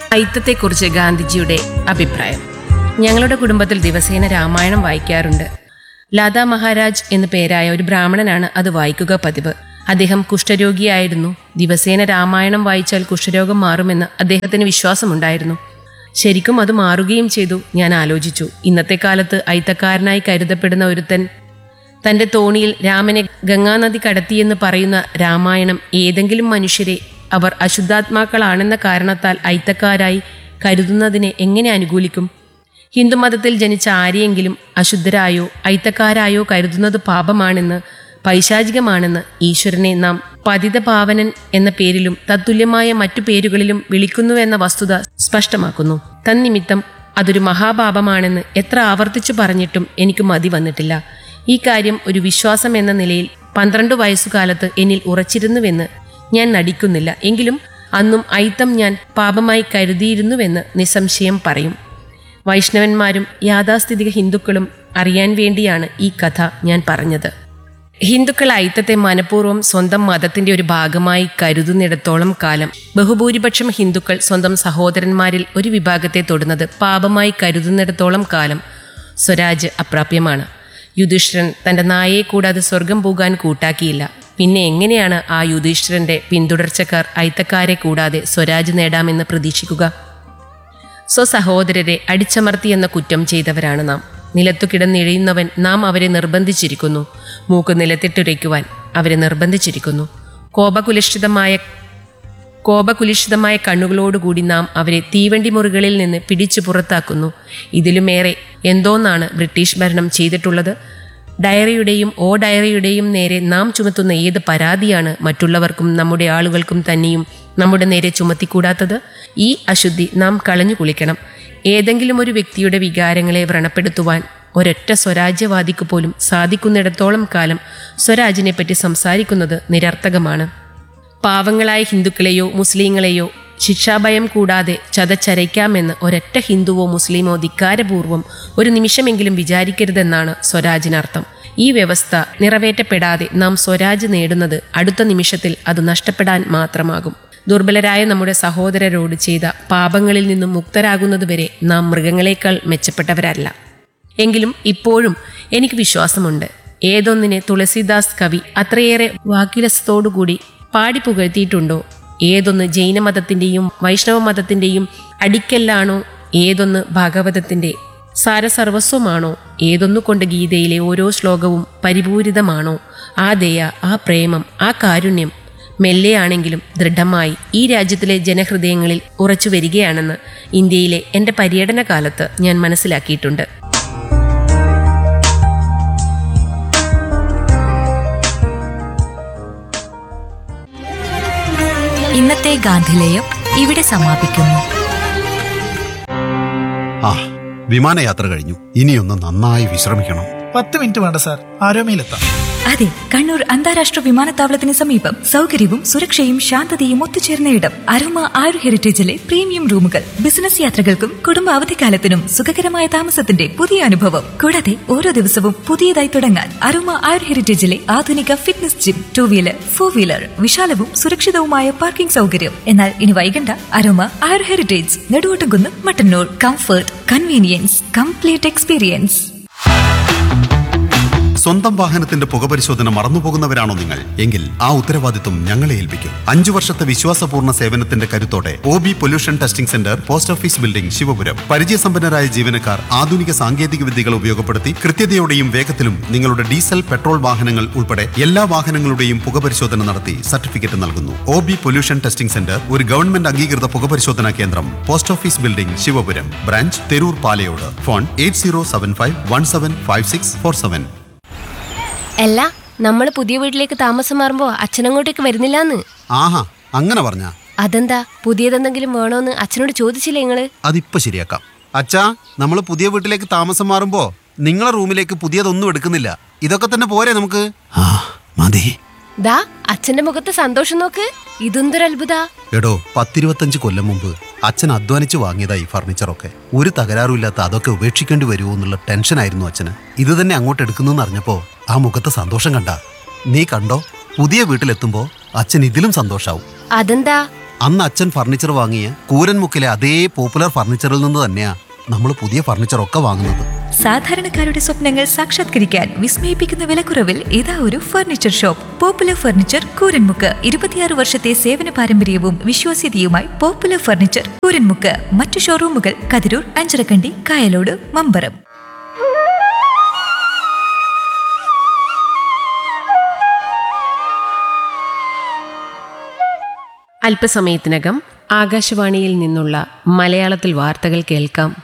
അയിത്തത്തെക്കുറിച്ച് ഗാന്ധിജിയുടെ അഭിപ്രായം ഞങ്ങളുടെ കുടുംബത്തിൽ ദിവസേന രാമായണം വായിക്കാറുണ്ട് ലാദാ മഹാരാജ് എന്നു പേരായ ഒരു ബ്രാഹ്മണനാണ് അത് വായിക്കുക പതിവ് അദ്ദേഹം കുഷ്ഠരോഗിയായിരുന്നു ദിവസേന രാമായണം വായിച്ചാൽ കുഷ്ഠരോഗം മാറുമെന്ന് അദ്ദേഹത്തിന് വിശ്വാസമുണ്ടായിരുന്നു ശരിക്കും അത് മാറുകയും ചെയ്തു ഞാൻ ആലോചിച്ചു ഇന്നത്തെ കാലത്ത് അയിത്തക്കാരനായി കരുതപ്പെടുന്ന ഒരുത്തൻ തന്റെ തോണിയിൽ രാമനെ ഗംഗാനദി കടത്തിയെന്ന് പറയുന്ന രാമായണം ഏതെങ്കിലും മനുഷ്യരെ അവർ അശുദ്ധാത്മാക്കളാണെന്ന കാരണത്താൽ അയിത്തക്കാരായി കരുതുന്നതിനെ എങ്ങനെ അനുകൂലിക്കും ഹിന്ദുമതത്തിൽ ജനിച്ച ആരെയെങ്കിലും അശുദ്ധരായോ അയിത്തക്കാരായോ കരുതുന്നത് പാപമാണെന്ന് പൈശാചികമാണെന്ന് ഈശ്വരനെ നാം പതിതപാവനൻ എന്ന പേരിലും തത്തുല്യമായ മറ്റു പേരുകളിലും വിളിക്കുന്നുവെന്ന വസ്തുത സ്പഷ്ടമാക്കുന്നു തന്നിമിത്തം അതൊരു മഹാപാപമാണെന്ന് എത്ര ആവർത്തിച്ചു പറഞ്ഞിട്ടും എനിക്ക് മതി വന്നിട്ടില്ല ഈ കാര്യം ഒരു വിശ്വാസം എന്ന നിലയിൽ പന്ത്രണ്ട് വയസ്സുകാലത്ത് എന്നിൽ ഉറച്ചിരുന്നുവെന്ന് ഞാൻ നടിക്കുന്നില്ല എങ്കിലും അന്നും അയിത്തം ഞാൻ പാപമായി കരുതിയിരുന്നുവെന്ന് നിസ്സംശയം പറയും വൈഷ്ണവന്മാരും യാഥാസ്ഥിതിക ഹിന്ദുക്കളും അറിയാൻ വേണ്ടിയാണ് ഈ കഥ ഞാൻ പറഞ്ഞത് ഹിന്ദുക്കൾ അയിത്തത്തെ മനഃപൂർവ്വം സ്വന്തം മതത്തിന്റെ ഒരു ഭാഗമായി കരുതുന്നിടത്തോളം കാലം ബഹുഭൂരിപക്ഷം ഹിന്ദുക്കൾ സ്വന്തം സഹോദരന്മാരിൽ ഒരു വിഭാഗത്തെ തൊടുന്നത് പാപമായി കരുതുന്നിടത്തോളം കാലം സ്വരാജ് അപ്രാപ്യമാണ് യുധിഷ്ഠിരൻ തന്റെ നായയെ കൂടാതെ സ്വർഗം പോകാൻ കൂട്ടാക്കിയില്ല പിന്നെ എങ്ങനെയാണ് ആ യുധിഷ്ഠിരന്റെ പിന്തുടർച്ചക്കാർ അയിത്തക്കാരെ കൂടാതെ സ്വരാജ് നേടാമെന്ന് പ്രതീക്ഷിക്കുക സ്വസഹോദരരെ അടിച്ചമർത്തി എന്ന കുറ്റം ചെയ്തവരാണ് നാം നിലത്തു കിടന്നിഴയുന്നവൻ നാം അവരെ നിർബന്ധിച്ചിരിക്കുന്നു മൂക്ക് നിലത്തിട്ടുരയ്ക്കുവാൻ അവരെ നിർബന്ധിച്ചിരിക്കുന്നു കോപകുലിഷ്ഠിതമായ കോപകുലിഷിതമായ കണ്ണുകളോടുകൂടി നാം അവരെ തീവണ്ടി മുറികളിൽ നിന്ന് പിടിച്ചു പുറത്താക്കുന്നു ഇതിലുമേറെ എന്തോന്നാണ് ബ്രിട്ടീഷ് ഭരണം ചെയ്തിട്ടുള്ളത് ഡയറിയുടെയും ഓ ഡയറിയുടെയും നേരെ നാം ചുമത്തുന്ന ഏത് പരാതിയാണ് മറ്റുള്ളവർക്കും നമ്മുടെ ആളുകൾക്കും തന്നെയും നമ്മുടെ നേരെ ചുമത്തിക്കൂടാത്തത് ഈ അശുദ്ധി നാം കളഞ്ഞു കുളിക്കണം ഏതെങ്കിലും ഒരു വ്യക്തിയുടെ വികാരങ്ങളെ വ്രണപ്പെടുത്തുവാൻ ഒരൊറ്റ സ്വരാജ്യവാദിക്ക് പോലും സാധിക്കുന്നിടത്തോളം കാലം സ്വരാജിനെപ്പറ്റി സംസാരിക്കുന്നത് നിരർത്ഥകമാണ് പാവങ്ങളായ ഹിന്ദുക്കളെയോ മുസ്ലിങ്ങളെയോ ശിക്ഷാഭയം കൂടാതെ ചതച്ചരയ്ക്കാമെന്ന് ഒരൊറ്റ ഹിന്ദുവോ മുസ്ലിമോ ധിക്കാരപൂർവം ഒരു നിമിഷമെങ്കിലും വിചാരിക്കരുതെന്നാണ് സ്വരാജിനർത്ഥം ഈ വ്യവസ്ഥ നിറവേറ്റപ്പെടാതെ നാം സ്വരാജ് നേടുന്നത് അടുത്ത നിമിഷത്തിൽ അത് നഷ്ടപ്പെടാൻ മാത്രമാകും ദുർബലരായ നമ്മുടെ സഹോദരരോട് ചെയ്ത പാപങ്ങളിൽ നിന്നും മുക്തരാകുന്നതുവരെ നാം മൃഗങ്ങളെക്കാൾ മെച്ചപ്പെട്ടവരല്ല എങ്കിലും ഇപ്പോഴും എനിക്ക് വിശ്വാസമുണ്ട് ഏതൊന്നിനെ തുളസീദാസ് കവി അത്രയേറെ വാക്കിലസത്തോടുകൂടി പാടി പുകഴ്ത്തിയിട്ടുണ്ടോ ഏതൊന്ന് ജൈനമതത്തിന്റെയും വൈഷ്ണവ മതത്തിന്റെയും അടിക്കല്ലാണോ ഏതൊന്ന് ഭാഗവതത്തിന്റെ സാരസർവസ്വമാണോ ഏതൊന്നുകൊണ്ട് ഗീതയിലെ ഓരോ ശ്ലോകവും പരിപൂരിതമാണോ ആ ദയ ആ പ്രേമം ആ കാരുണ്യം മെല്ലെയാണെങ്കിലും ദൃഢമായി ഈ രാജ്യത്തിലെ ജനഹൃദയങ്ങളിൽ ഉറച്ചു വരികയാണെന്ന് ഇന്ത്യയിലെ എൻ്റെ പര്യടന കാലത്ത് ഞാൻ മനസ്സിലാക്കിയിട്ടുണ്ട് ഇന്നത്തെ ഗാന്ധിലേയം ഇവിടെ സമാപിക്കുന്നു ആ വിമാനയാത്ര കഴിഞ്ഞു ഇനിയൊന്ന് നന്നായി വിശ്രമിക്കണം പത്ത് മിനിറ്റ് വേണ്ട സാർ ആരോമയിലെത്താം അതെ കണ്ണൂർ അന്താരാഷ്ട്ര വിമാനത്താവളത്തിന് സമീപം സൗകര്യവും സുരക്ഷയും ശാന്തതയും ഒത്തുചേർന്ന ഇടം അരോമ ആയുർ ഹെറിറ്റേജിലെ പ്രീമിയം റൂമുകൾ ബിസിനസ് യാത്രകൾക്കും കുടുംബ അവധിക്കാലത്തിനും സുഖകരമായ താമസത്തിന്റെ പുതിയ അനുഭവം കൂടാതെ ഓരോ ദിവസവും പുതിയതായി തുടങ്ങാൻ അരോമ ആയുർ ഹെറിറ്റേജിലെ ആധുനിക fitness gym two wheeler four wheeler വിശാലവും സുരക്ഷിതവുമായ പാർക്കിംഗ് സൗകര്യം എന്നാൽ ഇനി വൈകണ്ട Aroma Ayur Heritage Neduvottumkunnu Mattannur comfort convenience complete experience സ്വന്തം വാഹനത്തിന്റെ പുകപരിശോധന മറന്നുപോകുന്നവരാണോ നിങ്ങൾ എങ്കിൽ ആ ഉത്തരവാദിത്വം ഞങ്ങളെ ഏൽപ്പിക്കും അഞ്ചു വർഷത്തെ വിശ്വാസപൂർണ്ണ സേവനത്തിന്റെ കരുത്തോടെ O B pollution testing centre post office building Sivapuram പരിചയസമ്പന്നരായ ജീവനക്കാർ ആധുനിക സാങ്കേതിക വിദ്യകൾ ഉപയോഗപ്പെടുത്തി കൃത്യതയോടെയും വേഗത്തിലും നിങ്ങളുടെ ഡീസൽ പെട്രോൾ വാഹനങ്ങൾ ഉൾപ്പെടെ എല്ലാ വാഹനങ്ങളുടെയും പുകപരിശോധന നടത്തി സർട്ടിഫിക്കറ്റ് നൽകുന്നു O B pollution testing centre ഒരു ഗവൺമെന്റ് അംഗീകൃത പുകപരിശോധനാ കേന്ദ്രം post office building Sivapuram branch Theroor Palayode phone eight zero seven five one seven five six four seven അല്ല നമ്മൾ പുതിയ വീട്ടിലേക്ക് താമസം മാറുമ്പോ അച്ഛനങ്ങോട്ടേക്ക് വരുന്നില്ലാന്ന് ആഹാ അങ്ങനെ പറഞ്ഞ അതെന്താ പുതിയതെന്തെങ്കിലും വേണോന്ന് അച്ഛനോട് ചോദിച്ചില്ലേ നിങ്ങള് അതിപ്പോ ശരിയാക്കാം അച്ഛാ നമ്മൾ പുതിയ വീട്ടിലേക്ക് താമസം മാറുമ്പോ നിങ്ങളെ റൂമിലേക്ക് പുതിയതൊന്നും എടുക്കുന്നില്ല ഇതൊക്കെ തന്നെ പോരെ നമുക്ക് ആ മതി ദാ അച്ഛന്റെ മുഖത്ത് സന്തോഷം നോക്ക് ഇതെന്തൊരു അത്ഭുത എടോ പത്തിരുപത്തഞ്ച് കൊല്ലം മുമ്പ് അച്ഛൻ അധ്വാനിച്ച് വാങ്ങിയതാ ഈ ഫർണിച്ചറൊക്കെ ഒരു തകരാറുമില്ലാത്ത അതൊക്കെ ഉപേക്ഷിക്കേണ്ടി വരുമോ എന്നുള്ള ടെൻഷനായിരുന്നു അച്ഛന് ഇത് തന്നെ അങ്ങോട്ട് എടുക്കുന്നെന്ന് അറിഞ്ഞപ്പോ ആ മുഖത്തെ സന്തോഷം കണ്ട നീ കണ്ടോ പുതിയ വീട്ടിലെത്തുമ്പോ അച്ഛൻ ഇതിലും സന്തോഷാവും അതെന്താ അന്ന് അച്ഛൻ ഫർണിച്ചർ വാങ്ങിയ കൂരൻമുക്കിലെ അതേ പോപ്പുലർ ഫർണിച്ചറിൽ നിന്ന് തന്നെയാ നമ്മൾ പുതിയ ഫർണിച്ചറൊക്കെ വാങ്ങുന്നത് സാധാരണക്കാരുടെ സ്വപ്നങ്ങൾ സാക്ഷാത്കരിക്കാൻ വിസ്മയിപ്പിക്കുന്ന വിലക്കുറവിൽ ഇതാ ഒരു furniture shop popular furniture Kooranmukku ഇരുപത്തിയാറ് വർഷത്തെ സേവന പാരമ്പര്യവും വിശ്വാസ്യതയുമായി പോപ്പുലർ ഫർണിച്ചർ കൂരൻമുക്ക് മറ്റു ഷോറൂമുകൾ കതിരൂർ അഞ്ചരക്കണ്ടി കായലോട് മമ്പറം അല്പസമയത്തിനകം ആകാശവാണിയിൽ നിന്നുള്ള മലയാളത്തിൽ വാർത്തകൾ കേൾക്കാം